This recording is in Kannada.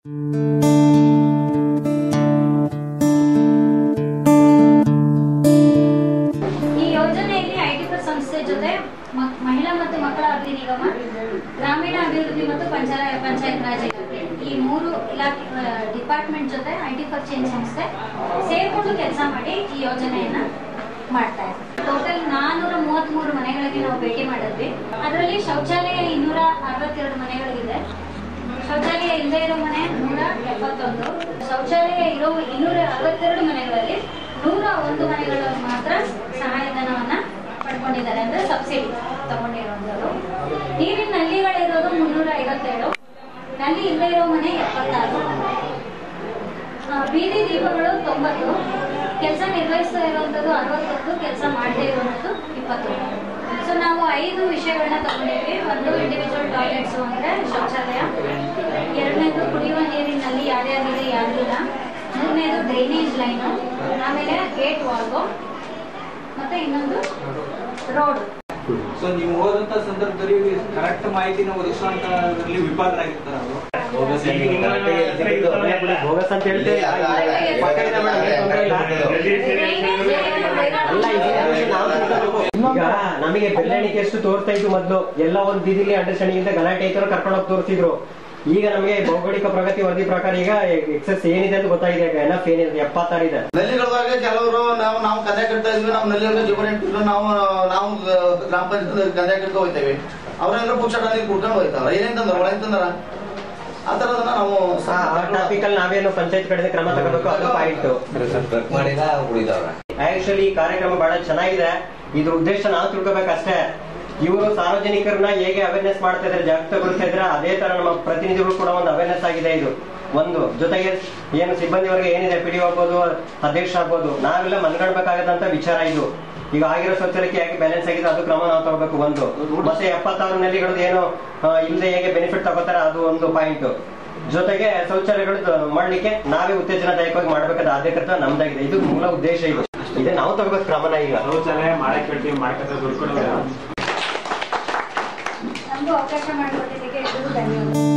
ಈ ಯೋಜನೆಯಲ್ಲಿ ಐಟಿಪಿ ಸಂಸ್ಥೆ ಜೊತೆ ಮ- ಮಹಿಳಾ ಮತ್ತು ಮಕ್ಕಳ ಅಭಿವೃದ್ಧಿ ನಿಗಮ ಗ್ರಾಮೀಣ ಅಭಿವೃದ್ಧಿ ಮತ್ತು ಪಂಚಾಯತ್ ಪಂಚಾಯತ್ ರಾಜ್ ಇಲಾಖೆ ಈ ಮೂರು ಇಲಾಖೆ ಡಿಪಾರ್ಟ್ಮೆಂಟ್ ಜೊತೆ ಐಟಿ ಫಾರ್ ಚೇಂಜ್ ಸಂಸ್ಥೆ ಸೇರ್ಕೊಂಡು ಕೆಲಸ ಮಾಡಿ ಈ ಯೋಜನೆಯನ್ನ ಮಾಡ್ತಾ ಇದೆ ಟೋಟಲ್ ನಾನೂರ ಮೂವತ್ಮೂರು ಮನೆಗಳಿಗೆ ನಾವು ಭೇಟಿ ಮಾಡಿದ್ವಿ ಅದರಲ್ಲಿ ಶೌಚಾಲಯ ಇನ್ನೂರ ಅರವತ್ತೆರಡು ಮನೆಗಳಿಗಿದೆ ಶೌಚಾಲಯ ಇಲ್ಲದೆ ಇರೋ ಮನೆ ನೂರ ಎಪ್ಪತ್ತೊಂದು ಶೌಚಾಲಯ ಇರೋ ಇನ್ನೂರ ಅರವತ್ತೆರಡು ಮನೆಗಳಲ್ಲಿ ನೂರ ಒಂದು ಮನೆಗಳು ಮಾತ್ರ ಸಹಾಯಧನವನ್ನ ಪಡ್ಕೊಂಡಿದ್ದಾರೆ ಅಂದ್ರೆ ಸಬ್ಸಿಡಿ ತಗೊಂಡಿರುವಂಥದ್ದು ನೀರಿನ ನಲ್ಲಿಗಳಿರೋದು ಮುನ್ನೂರ ಐವತ್ತೇಳು ನಲ್ಲಿ ಇಲ್ಲದೆ ಇರೋ ಮನೆ ಎಪ್ಪತ್ತಾರು ಆ, ಬೀದಿ ದೀಪಗಳು ತೊಂಬತ್ತು ಕೆಲಸ ನಿರ್ವಹಿಸ್ತಾ ಇರುವಂಥದ್ದು ಅರವತ್ತೊಂದು ಕೆಲಸ ಮಾಡದೇ ಇರುವಂಥದ್ದು ಇಪ್ಪತ್ತೊಂದು ಸೊ ನಾವು ಐದು ವಿಷಯಗಳನ್ನ ತಗೊಂಡಿದ್ವಿ ಒಂದು ಇಂಡಿವಿಜುವಲ್ ಟಾಯ್ಲೆಟ್ಸ್ ಅಂದ್ರೆ ಶೌಚಾಲಯ ಎರಡನೇದು ಕುಡಿಯುವ ನೀರಿನಲ್ಲಿ ಯಾರ್ಯಾರಿದೆ ಯಾರಿಲ್ಲ ಮೂರನೇದು ಡ್ರೈನೇಜ್ ಲೈನು ಆಮೇಲೆ ಗೇಟ್ ವಾಲ್ಗು ಮತ್ತೆ ಇನ್ನೊಂದು ರೋಡ್ ಸೊ ನೀವು ಓದಂತ ಸಂದರ್ಭದಲ್ಲಿ ಕರೆಕ್ಟ್ ಮಾಹಿತಿನ ಒದಗಿಸುವಂತದ್ರಲ್ಲಿ ವಿಫಲರಾಗಿರ್ತಾರೆ ಅವರು ಬೋಗಸ್ ಅಂತ ಹೇಳ್ತೇವೆ ಪಕ್ಕದಿಂದ ಮೇಡಮ್ ಏನ್ ತೊಂದ್ರೆ ಇಲ್ಲ. ಅಲ್ಲ ಇದು ನಾವು ತಿಳ್ಕೊಬೇಕು. ಈಗ ನಮಗೆ ಬೆಳ್ಳಣಿಕೆ ಎಷ್ಟು ತೋರ್ತಾ ಇತ್ತು ಮೊದ್ಲು ಎಲ್ಲ ಒಂದ್ ಬೀದಿಲಿ ಅಂಡರ್ಸ್ಟ್ಯಾಂಡಿಂಗ್ ಇಂದ ಗಲಾಟೆ ಐತರ ಕರ್ಕೊಂಡು ಹೋಗಿ ತೋರಿಸಿದ್ರು ಈಗ ನಮಗೆ ಭೌಗೋಳಿಕ ಪ್ರಗತಿ ವರದಿ ಪ್ರಕಾರ ಈಗ ಎಕ್ಸಸ್ ಏನಿದೆ ಅಂತ ಗೊತ್ತಾಗಿದೆ ಈಗ ಎನಫ್ ಏನಿದೆ ಎಪ್ಪತ್ತಾರು ಇದೆ ನಲ್ಲಿಗಳದಾಗ ಕೆಲವರು ನಾವು ನಾವು ಕಂದಾಯ ಕಟ್ತಾ ಇದ್ವಿ ನಾವು ನಲ್ಲಿಗಳಿಗೆ ಜೀವನ ಇಟ್ಟಿದ್ರು ನಾವು ನಾವು ಗ್ರಾಮ ಪಂಚಾಯತ್ ಕಂದಾಯ ಕಟ್ತಾ ಹೋಗ್ತೇವೆ ಅವ್ರೆಲ್ಲರೂ ಪುಕ್ಷಟ ನೀರು ಕುಡ್ಕೊಂಡು ಹೋಗ್ತಾರ ಏನೇಂತಂದ್ರ ಒಳಂತಂದ್ರ ಆ ತರದನ್ನ ನಾವು ಆ ಟಾಪಿಕ್ ಅಲ್ಲಿ ನಾವೇನು ಪಂಚಾಯತ್ ಕಡೆ ಕ್ರಮ ತಗೋಬೇಕು ಅದು ಪಾಯಿಂಟ್ ಮಾಡಿದ ಉಳಿದವ್ರ ಆಕ್ಚುಲಿ ಈ ಕಾರ್ಯಕ್ರಮ ಬಹಳ ಚೆನ್ನಾಗಿದೆ ಇದ್ರ ಉದ್ದೇಶ ನಾವು ತಿಳ್ಕೊಬೇಕಷ್ಟೇ ಇವರು ಸಾರ್ವಜನಿಕರನ್ನ ಹೇಗೆ ಅವೇರ್ನೆಸ್ ಮಾಡ್ತಾ ಇದ್ದಾರೆ ಜಾಗೃತಗೊಳಿಸ್ತಾ ಇದ್ರೆ ಅದೇ ತರ ನಮ್ಮ ಪ್ರತಿನಿಧಿಗಳು ಕೂಡ ಒಂದು ಅವೇರ್ನೆಸ್ ಆಗಿದೆ ಇದು ಒಂದು ಜೊತೆಗೆ ಏನು ಸಿಬ್ಬಂದಿವರೆಗೆ ಏನಿದೆ ಪಿ ಡಿ ಆಗ್ಬೋದು ಅಧ್ಯಕ್ಷ ಆಗ್ಬೋದು ನಾವೆಲ್ಲ ಮನ್ಗಡ್ಬೇಕಾಗದಂತ ವಿಚಾರ ಇದು ಈಗ ಆಗಿರೋ ಶೌಚಾಲಯಕ್ಕೆ ಯಾಕೆ ಬ್ಯಾಲೆನ್ಸ್ ಆಗಿದೆ ಅದು ಕ್ರಮ ನಾವು ತಗೋಬೇಕು ಒಂದು ಮತ್ತೆ ಎಪ್ಪತ್ತಾರು ನಲ್ಲಿಗಳದ್ದು ಏನು ಆ, ಇಲ್ಲದೆ ಹೇಗೆ ಬೆನಿಫಿಟ್ ತಗೋತಾರೆ ಅದು ಒಂದು ಪಾಯಿಂಟ್ ಜೊತೆಗೆ ಶೌಚಾಲಯಗಳು ಮಾಡ್ಲಿಕ್ಕೆ ನಾವೇ ಉತ್ತೇಜನದಾಯಕವಾಗಿ ಮಾಡ್ಬೇಕಾದ ಆದ್ಯಕರ್ತ ನಮ್ದಾಗಿದೆ ಇದು ಮೂಲ ಉದ್ದೇಶ ಇದು ಇದೆ ನಾವು ತಗೋಬೇಕು ಕ್ರಮನ ಈಗ ಶೌಚಾಲಯ ಮಾಡಕ್ ಹೇಳ್ತೀವಿ ಮಾಡ್ಕೊತ ದುಡ್ಡು ಕೊಡೋದು ನಮಗೂ ಅವಕಾಶ ಮಾಡಿಕೊಟ್ಟಿದ್ದಕ್ಕೆ ಎಲ್ರಿಗೂ ಧನ್ಯವಾದ